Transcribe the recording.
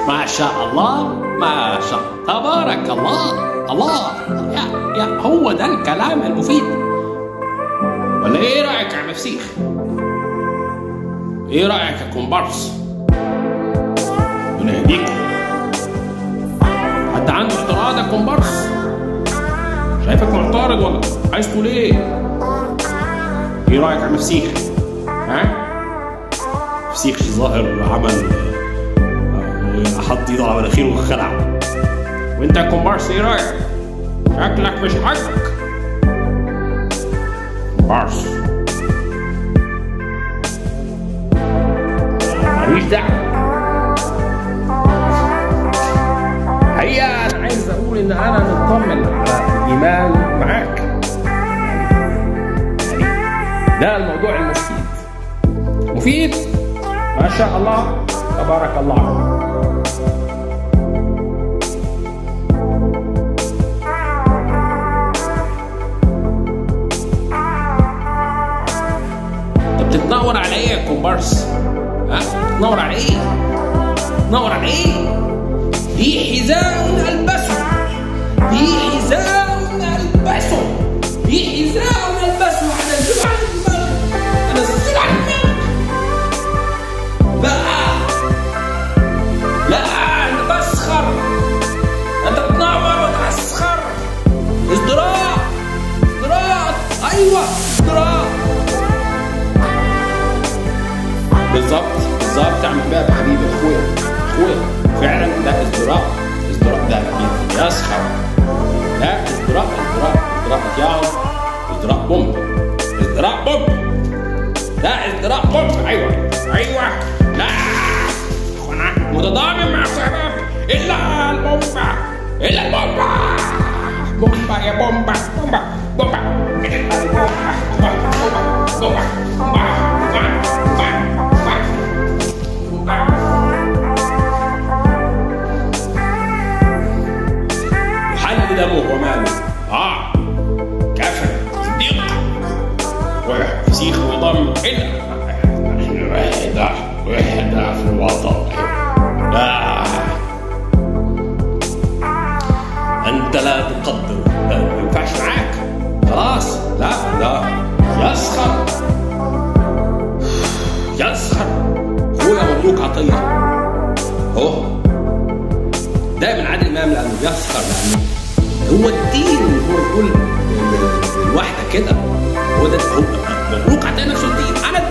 ما شاء الله ما شاء تبارك الله الله يا يا هو ده الكلام المفيد ولا ايه رايك يا عم فسيخ ايه رايك يا كومبارس ربنا يهديكم حد عنده اعتراض يا كومبارس شايفك معترض ولا عايز تقول ايه ايه رايك يا عم فسيخ ها فسيخ ظاهر عمل آه، حط ايده على مناخيره وخلع وانت يا كومبارس ايه رايك شكلك مش عاجبك كومبارس ماليش دعوه هي انا عايز اقول ان انا مطمن على الايمان معاك يعني ده الموضوع المفيد مفيد ما شاء الله تبارك الله انت بتتنور على ايه يا كومبارس؟ ها؟ بتتنور على ايه؟ بتتنور على ايه؟ دي حذاء البسه دي حذاء البسه دي حذاء البسه هنزله على دماغك هنزله على دماغك لا لا انت تسخر انت تنور وتسخر ازدراء ازدراء ايوه ازدراء بالظبط بالظبط يا عم باب حبيبي اخويا اخويا فعلا ده ازدراء ازدراء ده يسخر ده ازدراء ازدراء ازدراء ياو ازدراء بومب ازدراء بومب ده ازدراء بومب ايوه ايوه لا انا متضامن مع الشباب الا البومبا الا البومبا بومبا يا بومبا بومبا بومبا بومبا بومبا بومبا يحل دمه وماله اه كافر صديق وفسيخ وضم إلا نحن وحدة وحدة في الوطن لا أنت لا تقدر لا ما ينفعش معاك خلاص لا لا يسخر يسخر أخويا مبروك عطية أهو ده من عادل امام لانه بيسخر لانه هو الدين هو يقول الواحده كده هو ده هو مبروك عطيه نفسه الدين انا